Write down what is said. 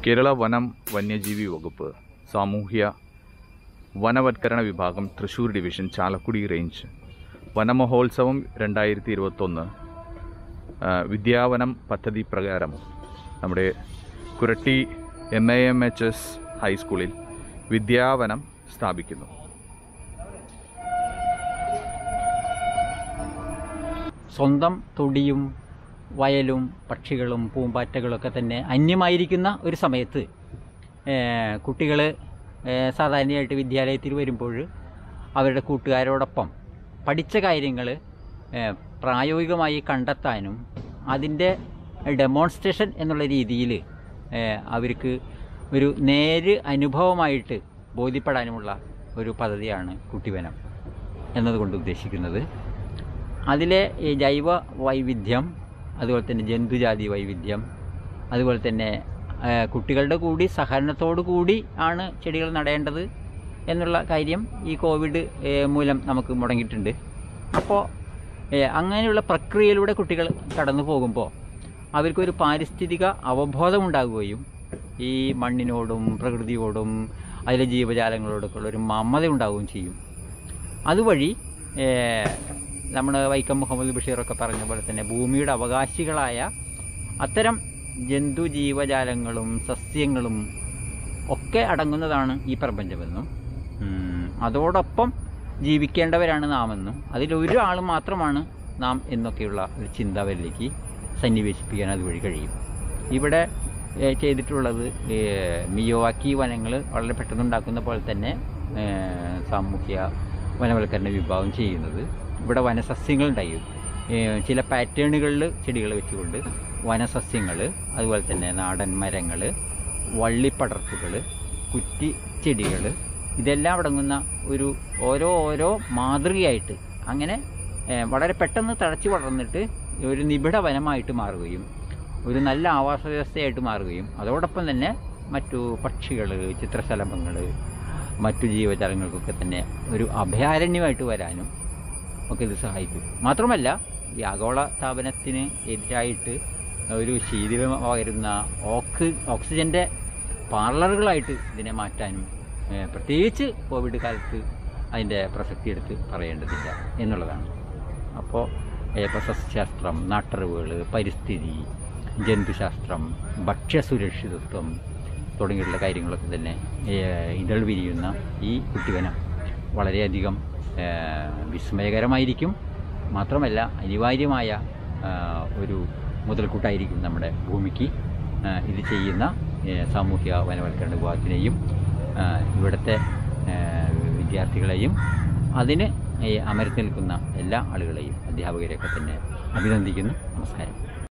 കേരള വനം വന്യജീവി വകുപ്പ് സാമൂഹ്യ വനവത്കരണ വിഭാഗം തൃശ്ശൂർ ഡിവിഷൻ ചാലക്കുടി റേഞ്ച് വനമഹോത്സവം രണ്ടായിരത്തി ഇരുപത്തൊന്ന് വിദ്യാവനം പദ്ധതി പ്രകാരം നമ്മുടെ Koratty M A M H S ഹൈസ്കൂളിൽ വിദ്യാവനം സ്ഥാപിക്കുന്നു സ്വന്തം തൊടിയും വയലും പക്ഷികളും പൂമ്പാറ്റകളൊക്കെ തന്നെ അന്യമായിരിക്കുന്ന ഒരു സമയത്ത് കുട്ടികൾ സാധാരണയായിട്ട് വിദ്യാലയത്തിൽ വരുമ്പോൾ അവരുടെ കൂട്ടുകാരോടൊപ്പം പഠിച്ച കാര്യങ്ങൾ പ്രായോഗികമായി കണ്ടെത്താനും അതിൻ്റെ ഡെമോൺസ്ട്രേഷൻ എന്നുള്ള രീതിയിൽ അവർക്ക് ഒരു നേര് അനുഭവമായിട്ട് ബോധ്യപ്പെടാനുമുള്ള ഒരു പദ്ധതിയാണ് കുട്ടിവനം എന്നതുകൊണ്ട് ഉദ്ദേശിക്കുന്നത് അതിലെ ഈ ജൈവ വൈവിധ്യം അതുപോലെ തന്നെ ജന്തുജാതി വൈവിധ്യം അതുപോലെ തന്നെ ആ, കുട്ടികളുടെ കൂടി സഹകരണത്തോടു കൂടി ആണ് ചെടികൾ നടേണ്ടത് എന്നുള്ള കാര്യം ഈ കോവിഡ് ഏ, മൂലം നമുക്ക് മുടങ്ങിയിട്ടുണ്ട് അപ്പോൾ ഏ, അങ്ങനെയുള്ള പ്രക്രിയയിലൂടെ കുട്ടികൾ കടന്നു പോകുമ്പോൾ അവർക്കൊരു പാരിസ്ഥിതിക അവബോധമുണ്ടാകുകയും ഈ മണ്ണിനോടും പ്രകൃതിയോടും അതിലെ ജീവജാലങ്ങളോടൊക്കെ ഉള്ള ഒരു മമത ഉണ്ടാവുകയും ചെയ്യും അതുവഴി നമ്മൾ വൈക്കം മുഹമ്മദ് ബഷീറൊക്കെ പറഞ്ഞ പോലെ തന്നെ ഭൂമിയുടെ അവകാശികളായ അത്തരം ജന്തു ജീവജാലങ്ങളും സസ്യങ്ങളും ഒക്കെ അടങ്ങുന്നതാണ് ഈ പ്രപഞ്ചമെന്നും ഉം, അതോടൊപ്പം ജീവിക്കേണ്ടവരാണ് നാമെന്നും അതിലൊരാൾ മാത്രമാണ് നാം എന്നൊക്കെയുള്ള ഒരു ചിന്ത അവരിലേക്ക് സന്നിവേശിപ്പിക്കാൻ അതുവഴി കഴിയും ഇവിടെ ഏ, ചെയ്തിട്ടുള്ളത് ഏ, മിയോവാക്കി വനങ്ങൾ വളരെ പെട്ടെന്നുണ്ടാക്കുന്ന പോലെ തന്നെ ഏ, സാമൂഹ്യ വനവൽക്കരണ വിഭാഗം ചെയ്യുന്നത് ഇവിടെ വനസസ്യങ്ങൾ ഉണ്ടായി ഏ, ചില പാറ്റേണുകളിൽ ചെടികൾ വെച്ചുകൊണ്ട് വനസസ്യങ്ങൾ അതുപോലെ തന്നെ നാടൻ മരങ്ങൾ വള്ളിപ്പടർപ്പുകൾ കുറ്റി ചെടികൾ ഇതെല്ലാം അടങ്ങുന്ന ഒരു ഓരോ ഓരോ മാതൃകയായിട്ട് അങ്ങനെ ഏ, വളരെ പെട്ടെന്ന് തഴച്ചു വളർന്നിട്ട് ഒരു നിബിഡ വനമായിട്ട് മാറുകയും ഒരു നല്ല ആവാസ വ്യവസ്ഥയായിട്ട് മാറുകയും അതോടൊപ്പം തന്നെ മറ്റു പക്ഷികൾ ചിത്രശലഭങ്ങൾ മറ്റു ജീവജാലങ്ങൾക്കൊക്കെ തന്നെ ഒരു അഭയാരണ്യമായിട്ട് വരാനും ഒക്കെ ഇത് സഹായിക്കും മാത്രമല്ല ഈ ആഗോള താപനത്തിന് എതിരായിട്ട് ഒരു ശീതളം പകരുന്ന ഓക്സ് ഓക്സിജൻ്റെ പാർലറുകളായിട്ട് ഇതിനെ മാറ്റാനും ഏഹ്, പ്രത്യേകിച്ച് കോവിഡ് കാലത്ത് അതിൻ്റെ പ്രസക്തി എടുത്ത് പറയേണ്ടതില്ല എന്നുള്ളതാണ് അപ്പോൾ ഇപ്പോൾ സസ്യശാസ്ത്രം നാട്ടറിവുകൾ പരിസ്ഥിതി ജന്തുശാസ്ത്രം ഭക്ഷ്യസുരക്ഷിതത്വം തുടങ്ങിയിട്ടുള്ള കാര്യങ്ങളൊക്കെ തന്നെ ഏഹ്, ഇതൾ വിരിയുന്ന ഈ കുട്ടിവനം വളരെയധികം ഏഹ്, വിസ്മയകരമായിരിക്കും മാത്രമല്ല അനിവാര്യമായ ആഹ്, ഒരു മുതൽക്കൂട്ടായിരിക്കും നമ്മുടെ ഭൂമിക്ക് ആഹ്, ഇത് ചെയ്യുന്ന ഏഹ്, സാമൂഹ്യ വനവൽക്കരണ വിഭാഗത്തിനെയും ആഹ്, ഇവിടുത്തെ ആഹ്, വിദ്യാർത്ഥികളെയും അതിന് ഈ അമരത്ത് നിൽക്കുന്ന എല്ലാ ആളുകളെയും അധ്യാപകരെയൊക്കെ തന്നെ അഭിനന്ദിക്കുന്നു നമസ്കാരം